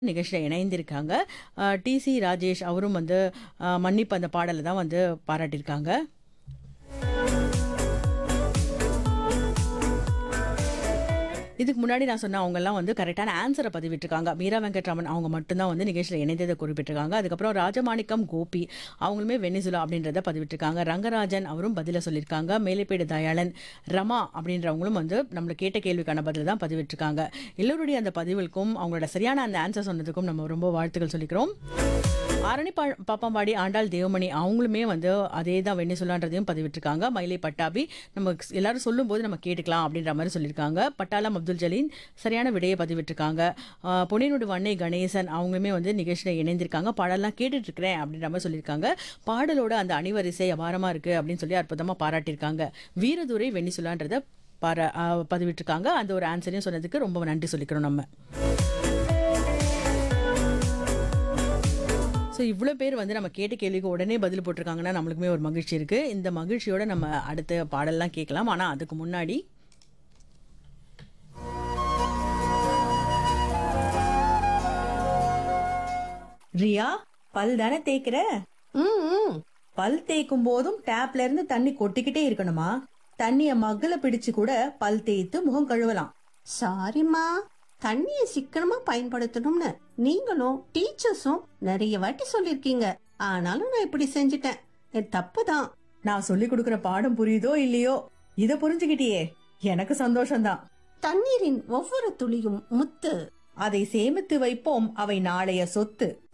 நிகழ்ச்சியில் இணைந்திருக்காங்க டிசி ராஜேஷ் அவரும் வந்து அஹ், மன்னிப்பு அந்த பாடலை தான் வந்து பாராட்டியிருக்காங்க இதுக்கு முன்னாடி நான் சொன்ன அவங்கெல்லாம் வந்து கரெக்டான ஆன்சரை பதிவிட்டிருக்காங்க மீரா வெங்கட்ராமன் அவங்க மட்டும்தான் வந்து நிகழ்ச்சியில் இணைந்ததை குறிப்பிட்டிருக்காங்க அதுக்கப்புறம் ராஜமாணிக்கம் கோபி அவங்களுமே வெனிசுலா அப்படின்றத பதிவிட்டிருக்காங்க ரங்கராஜன் அவரும் பதில சொல்லியிருக்காங்க மேலைப்பேடு தயாளன் ரமா அப்படின்றவங்களும் வந்து நம்மள கேட்ட கேள்விக்கான பதில் தான் பதிவிட்டிருக்காங்க எல்லோருடைய அந்த பதிவுக்கும் அவங்களோட சரியான அந்த ஆன்சர் சொன்னதுக்கும் நம்ம ரொம்ப வாழ்த்துக்கள் சொல்லிக்கிறோம் ஆரணி பா பாப்பாம்பாடி ஆண்டாள் தேவமணி அவங்களுமே வந்து அதே தான் வெண்ணிசுலான்றதையும் பதிவிட்டிருக்காங்க மயிலை பட்டாபி நம்ம எல்லாரும் சொல்லும்போது நம்ம கேட்டுக்கலாம் அப்படின்ற மாதிரி சொல்லியிருக்காங்க பட்டாளம் அப்துல் ஜலீன் சரியான விடையை பதிவிட்டிருக்காங்க ஆஹ் பொன்னியினுடைய வண்ணை கணேசன் அவங்களுமே வந்து நிகழ்ச்சியில் இணைந்திருக்காங்க பாடலாம் கேட்டுட்டு இருக்கிறேன் அப்படின்ற மாதிரி சொல்லியிருக்காங்க பாடலோட அந்த அணிவரிசை அபாரமாக இருக்குது அப்படின்னு சொல்லி அற்புதமாக பாராட்டியிருக்காங்க வீரதுரை வெண்ணிசுலான்றதை பாரா ஆஹ் பதிவிட்டிருக்காங்க அந்த ஒரு ஆன்சரையும் சொன்னதுக்கு ரொம்ப நன்றி சொல்லிக்கிறோம் நம்ம ஸோ இவ்வளோ பேர் வந்து நம்ம கேட்ட கேள்விக்கு உடனே பதில் போட்டிருக்காங்கன்னா நம்மளுக்குமே ஒரு மகிழ்ச்சி இருக்குது இந்த மகிழ்ச்சியோட நம்ம அடுத்த பாடல்லாம் கேட்கலாம் ஆனால் அதுக்கு முன்னாடி ரியா பல் தானே தேய்க்கிற ம் பல் தேய்க்கும் போதும் டேப்ல இருந்து தண்ணி கொட்டிக்கிட்டே இருக்கணுமா தண்ணிய மகள பிடிச்சு கூட பல் தேய்த்து முகம் கழுவலாம் சாரிம்மா தண்ணியை சிக்கனமா பயன்படுத்தணும்னு நீங்களும் டீச்சர்ஸும் நிறைய வாட்டி சொல்லிருக்கீங்க ஆனாலும் நான் இப்படி செஞ்சிட்டேன் என் தப்பு தான் நான் சொல்லி கொடுக்கிற பாடம் புரியுதோ இல்லையோ இத புரிஞ்சுக்கிட்டியே எனக்கு சந்தோஷம்தான் தண்ணீரின் ஒவ்வொரு துளியும் முத்து அதை சேமித்து வைப்போம் அவை நாளைய சொத்து